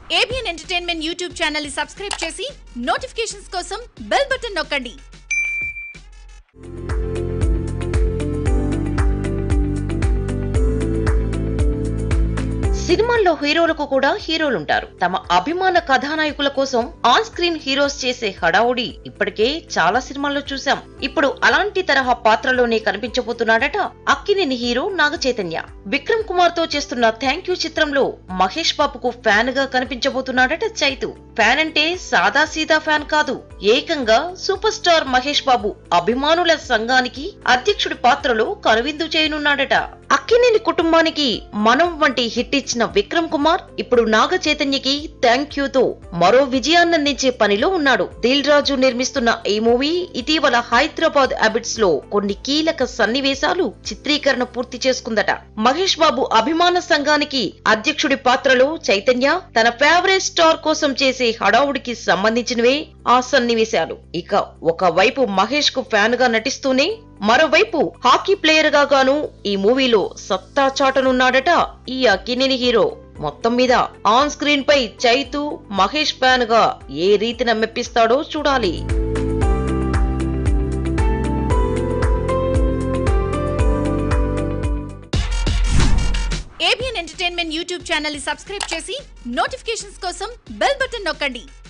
ABN entertainment YouTube channel ని subscribe చేసి notifications కోసం బెల్ బటన్ నొక్కండి సినిమాల్లో హీరోలకు కూడా హీరోలుంటారు తమ అభిమాన కథానాయకుల కోసం ఆన్ స్క్రీన్ హీరోస్ చేసే హడావుడి ఇప్పటికే చాలా సినిమాల్లో చూసాం ఇప్పుడు అలాంటి తరహా పాత్రలోనే కనిపించబోతున్నాడట అక్కినేని హీరో నాగ చైతన్య విక్రమ్ కుమార్ తో చేస్తున్న థ్యాంక్ యూ చిత్రంలో మహేష్ బాబుకు ఫ్యాన్ గా కనిపించబోతున్నాడట చైతు ఫ్యాన్ అంటే సాదా సీదా ఫ్యాన్ కాదు ఏకంగా సూపర్ స్టార్ మహేష్ బాబు అభిమానుల సంఘానికి అధ్యక్షుడి పాత్రలో కనువిందు చేయనున్నాడట అక్కినేని కుటుంబానికి మనం వంటి హిట్ ఇచ్చిన విక్రమ్ కుమార్ ఇప్పుడు నాగ చైతన్యకి థ్యాంక్ యూతో మరో విజయాన్నందించే పనిలో ఉన్నాడు దిల్ రాజు నిర్మిస్తున్న ఈ మూవీ ఇటీవల హైదరాబాద్ అబిట్స్ లో కొన్ని కీలక సన్నివేశాలు చిత్రీకరణ పూర్తి చేసుకుందట మహేష్ బాబు అభిమాన సంఘానికి అధ్యక్షుడి పాత్రలో చైతన్య తన ఫేవరెట్ స్టార్ కోసం చేసే హడావుడికి సంబంధించినవే ఆ సన్నివేశాలు ఇక ఒకవైపు మహేష్ కు ఫ్యాన్ గా నటిస్తూనే మరోవైపు హాకీ ప్లేయర్ గా గాను ఈ మూవీలో సత్తా చాటనున్నాడట ఈ అక్కినేని హీరో మొత్తం మీద ఆన్ స్క్రీన్ పై చైతు మహేష్ ఫ్యాన్ గా ఏ రీతిన మెప్పిస్తాడో చూడాలి ఏబిఎన్ ఎంటర్టైన్మెంట్ యూట్యూబ్ ఛానల్ ని సబ్స్క్రైబ్ చేసి నోటిఫికేషన్స్ కోసం బెల్ బటన్ నొక్కండి